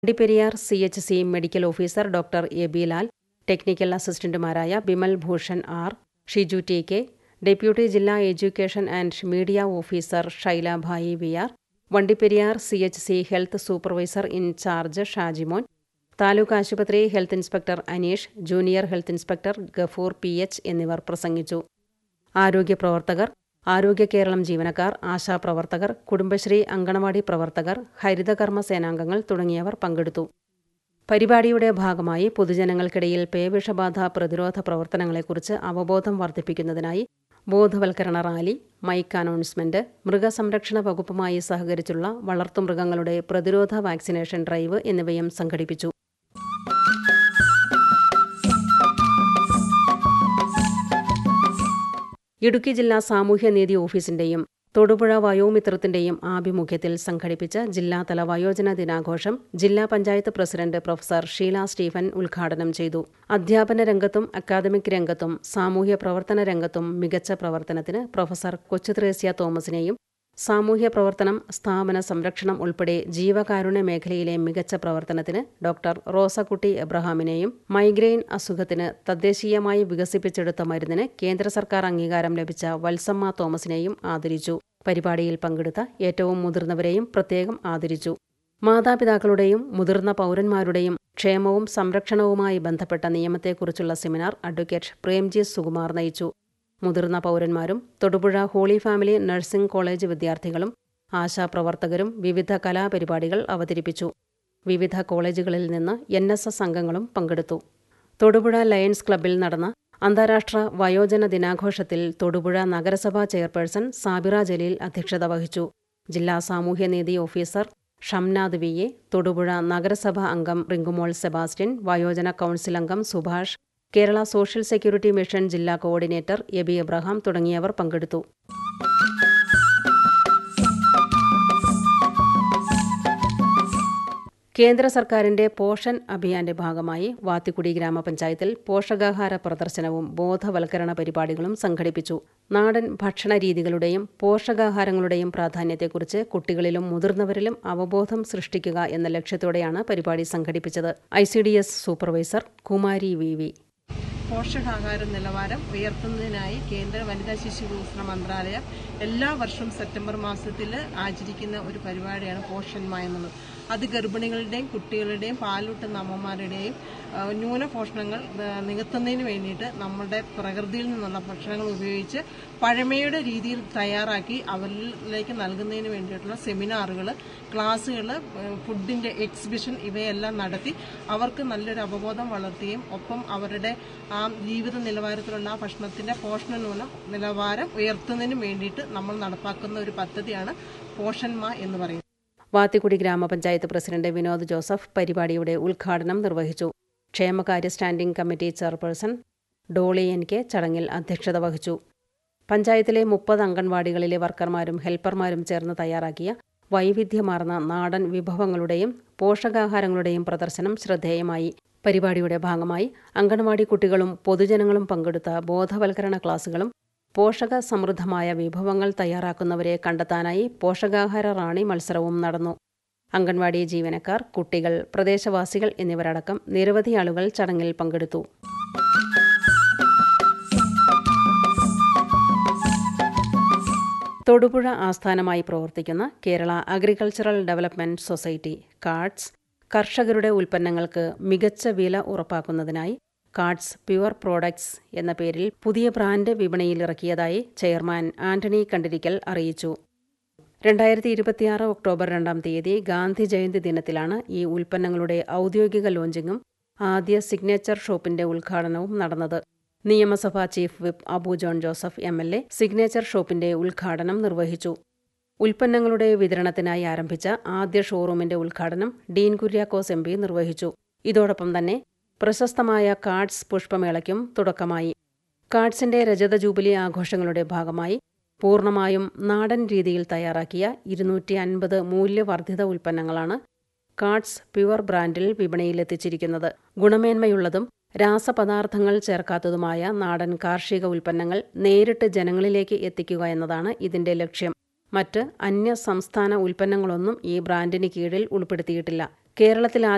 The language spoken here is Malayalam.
Vandiperiyar C H C medical officer doctor A B Lal technical അസിസ്റ്റന്റുമാരായ Bimal Bhushan R Shiju T K deputy ജില്ലാ education and media officer Shaila Bhai V R Vandiperiyar C H C health supervisor incharge Shajimon taluk ആശുപത്രി health inspector Aneesh junior health inspector Gafoor P H എന്നിവർ പ്രസംഗിച്ചു ആരോഗ്യ പ്രവർത്തകർ ആരോഗ്യ കേരളം ജീവനക്കാർ ആശാപ്രവർത്തകർ കുടുംബശ്രീ അങ്കണവാടി പ്രവർത്തകർ ഹരിതകർമ്മ സേനാംഗങ്ങൾ തുടങ്ങിയവർ പങ്കെടുത്തു പരിപാടിയുടെ ഭാഗമായി പൊതുജനങ്ങൾക്കിടയിൽ പേവിഷബാധ പ്രതിരോധ പ്രവർത്തനങ്ങളെക്കുറിച്ച് അവബോധം വർദ്ധിപ്പിക്കുന്നതിനായി ബോധവൽക്കരണ റാലി മൈക്ക് അനൗൺസ്മെന്റ് മൃഗസംരക്ഷണ വകുപ്പുമായി സഹകരിച്ചുള്ള വളർത്തുമൃഗങ്ങളുടെ പ്രതിരോധ വാക്സിനേഷൻ ഡ്രൈവ് എന്നിവയും സംഘടിപ്പിച്ചു ഇടുക്കി ജില്ലാ സാമൂഹ്യനീതി ഓഫീസിന്റെയും തൊടുപുഴ വയോമിത്രത്തിന്റെയും ആഭിമുഖ്യത്തിൽ സംഘടിപ്പിച്ച ജില്ലാതല വയോജന ദിനാഘോഷം ജില്ലാ പഞ്ചായത്ത് പ്രസിഡന്റ് പ്രൊഫസർ ഷീല സ്റ്റീഫൻ ഉദ്ഘാടനം ചെയ്തു അധ്യാപന രംഗത്തും അക്കാദമിക് രംഗത്തും സാമൂഹ്യ പ്രവർത്തന രംഗത്തും മികച്ച പ്രവർത്തനത്തിന് പ്രൊഫസർ കൊച്ചുത്രേസ്യ തോമസിനെയും സാമൂഹ്യ പ്രവർത്തനം സ്ഥാപന സംരക്ഷണം ഉൾപ്പെടെ ജീവകാരുണ്യ മേഖലയിലെ മികച്ച പ്രവർത്തനത്തിന് ഡോക്ടർ റോസക്കുട്ടി എബ്രഹാമിനെയും മൈഗ്രെയിൻ അസുഖത്തിന് തദ്ദേശീയമായി വികസിപ്പിച്ചെടുത്ത മരുന്നിന് കേന്ദ്ര സർക്കാർ അംഗീകാരം ലഭിച്ച വത്സമ്മ തോമസിനെയും ആദരിച്ചു പരിപാടിയിൽ പങ്കെടുത്ത ഏറ്റവും മുതിർന്നവരെയും പ്രത്യേകം ആദരിച്ചു മാതാപിതാക്കളുടെയും മുതിർന്ന പൗരന്മാരുടെയും ക്ഷേമവും സംരക്ഷണവുമായി ബന്ധപ്പെട്ട നിയമത്തെക്കുറിച്ചുള്ള സെമിനാർ അഡ്വക്കേറ്റ് പ്രേംജി സുകുമാർ നയിച്ചു മുതിർന്ന പൗരന്മാരും Thodupuzha holy family nursing college വിദ്യാർത്ഥികളും ആശാപ്രവർത്തകരും വിവിധ കലാപരിപാടികൾ അവതരിപ്പിച്ചു വിവിധ കോളേജുകളിൽ നിന്ന് എൻ എസ് എസ് അംഗങ്ങളും പങ്കെടുത്തു തൊടുപുഴ ലയൺസ് ക്ലബ്ബിൽ നടന്ന അന്താരാഷ്ട്ര വയോജന ദിനാഘോഷത്തിൽ തൊടുപുഴ നഗരസഭാ ചെയർപേഴ്സൺ സാബിറ ജലീൽ അധ്യക്ഷത വഹിച്ചു ജില്ലാ സാമൂഹ്യനീതി officer Shamnad V A Thodupuzha നഗരസഭാ അംഗം റിങ്കുമോൾ സെബാസ്റ്റ്യൻ വയോജന കൗൺസിൽ അംഗം Subhash Kerala social security mission ജില്ലാ കോർഡിനേറ്റർ എബി എബ്രഹാം തുടങ്ങിയവർ പങ്കെടുത്തു കേന്ദ്ര സർക്കാരിന്റെ പോഷൻ അഭിയാന്റെ ഭാഗമായി വാത്തിക്കുടി ഗ്രാമപഞ്ചായത്തിൽ പോഷകാഹാര പ്രദർശനവും ബോധവൽക്കരണ പരിപാടികളും സംഘടിപ്പിച്ചു നാടൻ ഭക്ഷണ രീതികളുടെയും പോഷകാഹാരങ്ങളുടെയും പ്രാധാന്യത്തെക്കുറിച്ച് കുട്ടികളിലും മുതിർന്നവരിലും അവബോധം സൃഷ്ടിക്കുക എന്ന ലക്ഷ്യത്തോടെയാണ് പരിപാടി സംഘടിപ്പിച്ചത് I supervisor Kumari V V പോഷകാഹാര നിലവാരം ഉയർത്തുന്നതിനായി കേന്ദ്ര വനിതാ ശിശു വികസന മന്ത്രാലയം എല്ലാ വർഷവും സെപ്റ്റംബർ മാസത്തിൽ ആചരിക്കുന്ന ഒരു പരിപാടിയാണ് പോഷന്മ എന്നുള്ളത് അത് ഗർഭിണികളുടെയും കുട്ടികളുടെയും പാലൂട്ടുന്ന അമ്മമാരുടെയും ന്യൂനപോഷണങ്ങൾ നികത്തുന്നതിന് വേണ്ടിയിട്ട് നമ്മുടെ പ്രകൃതിയിൽ നിന്നുള്ള ഭക്ഷണങ്ങൾ ഉപയോഗിച്ച് പഴമയുടെ രീതിയിൽ തയ്യാറാക്കി അവരിലേക്ക് നൽകുന്നതിന് വേണ്ടിയിട്ടുള്ള സെമിനാറുകൾ ക്ലാസ്സുകൾ ഫുഡിന്റെ എക്സിബിഷൻ ഇവയെല്ലാം നടത്തി അവർക്ക് നല്ലൊരു അവബോധം വളർത്തുകയും ഒപ്പം അവരുടെ ആ ജീവിത നിലവാരത്തിലുള്ള ആ ഭക്ഷണത്തിന്റെ പോഷണ ന്യൂനം നിലവാരം ഉയർത്തുന്നതിന് വേണ്ടിയിട്ട് നമ്മൾ നടപ്പാക്കുന്ന ഒരു പദ്ധതിയാണ് പോഷന്മ എന്ന് പറയുന്നത് വാത്തിക്കുടി ഗ്രാമപഞ്ചായത്ത് പ്രസിഡന്റ് വിനോദ് ജോസഫ് പരിപാടിയുടെ ഉദ്ഘാടനം നിർവഹിച്ചു ക്ഷേമകാര്യ standing committee chairperson Dolly N K ചടങ്ങിൽ അധ്യക്ഷത വഹിച്ചു പഞ്ചായത്തിലെ മുപ്പത് അംഗൻവാടികളിലെ വർക്കർമാരും ഹെൽപ്പർമാരും ചേർന്ന് തയ്യാറാക്കിയ വൈവിധ്യമാർന്ന നാടൻ വിഭവങ്ങളുടെയും പോഷകാഹാരങ്ങളുടെയും പ്രദർശനം ശ്രദ്ധേയമായി പരിപാടിയുടെ ഭാഗമായി അംഗൻവാടി കുട്ടികളും പൊതുജനങ്ങളും പങ്കെടുത്ത ബോധവൽക്കരണ ക്ലാസുകളും പോഷക സമൃദ്ധമായ വിഭവങ്ങൾ തയ്യാറാക്കുന്നവരെ കണ്ടെത്താനായി പോഷകാഹാര റാണി മത്സരവും നടന്നു അംഗൻവാടി ജീവനക്കാർ കുട്ടികൾ പ്രദേശവാസികൾ എന്നിവരടക്കം നിരവധി ആളുകൾ ചടങ്ങിൽ പങ്കെടുത്തു തൊടുപുഴ ആസ്ഥാനമായി പ്രവർത്തിക്കുന്ന Kerala agricultural development society CARDS കർഷകരുടെ ഉൽപ്പന്നങ്ങൾക്ക് മികച്ച വില ഉറപ്പാക്കുന്നതിനായി കാർഡ്സ് പ്യുവർ പ്രോഡക്ട്സ് എന്ന പേരിൽ പുതിയ ബ്രാൻഡ് വിപണിയിലിറക്കിയതായി ചെയർമാൻ ആന്റണി കണ്ടിരിക്കൽ അറിയിച്ചു രണ്ടായിരത്തി ഇരുപത്തിയാറ് ഒക്ടോബർ രണ്ടാം തീയതി ഗാന്ധി ജയന്തി ദിനത്തിലാണ് ഈ ഉൽപ്പന്നങ്ങളുടെ ഔദ്യോഗിക ലോഞ്ചിങ്ങും ആദ്യ സിഗ്നേച്ചർ ഷോപ്പിന്റെ ഉദ്ഘാടനവും നടന്നത് നിയമസഭാ chief whip Abu John Joseph M L A signature ഷോപ്പിന്റെ ഉദ്ഘാടനം നിർവഹിച്ചു ഉൽപ്പന്നങ്ങളുടെ വിതരണത്തിനായി ആരംഭിച്ച ആദ്യ ഷോറൂമിന്റെ ഉദ്ഘാടനം ഡീൻ കുര്യാക്കോസ് എം പി നിർവഹിച്ചു ഇതോടൊപ്പം തന്നെ പ്രശസ്തമായ കാർഡ്സ് പുഷ്പമേളയ്ക്കും തുടക്കമായി കാർഡ്സിന്റെ രജത ജൂബിലി ആഘോഷങ്ങളുടെ ഭാഗമായി പൂർണ്ണമായും നാടൻ രീതിയിൽ തയ്യാറാക്കിയ ഇരുന്നൂറ്റി അൻപത് മൂല്യവർദ്ധിത ഉൽപ്പന്നങ്ങളാണ് കാർഡ്സ് പ്യുവർ ബ്രാൻഡിൽ വിപണിയിലെത്തിച്ചിരിക്കുന്നത് ഗുണമേന്മയുള്ളതും രാസപദാർത്ഥങ്ങൾ ചേർക്കാത്തതുമായ നാടൻ കാർഷിക ഉൽപ്പന്നങ്ങൾ നേരിട്ട് ജനങ്ങളിലേക്ക് എത്തിക്കുക എന്നതാണ് ഇതിന്റെ ലക്ഷ്യം മറ്റ് അന്യ സംസ്ഥാന ഉൽപ്പന്നങ്ങളൊന്നും ഈ ബ്രാൻഡിന് കീഴിൽ ഉൾപ്പെടുത്തിയിട്ടില്ല കേരളത്തിൽ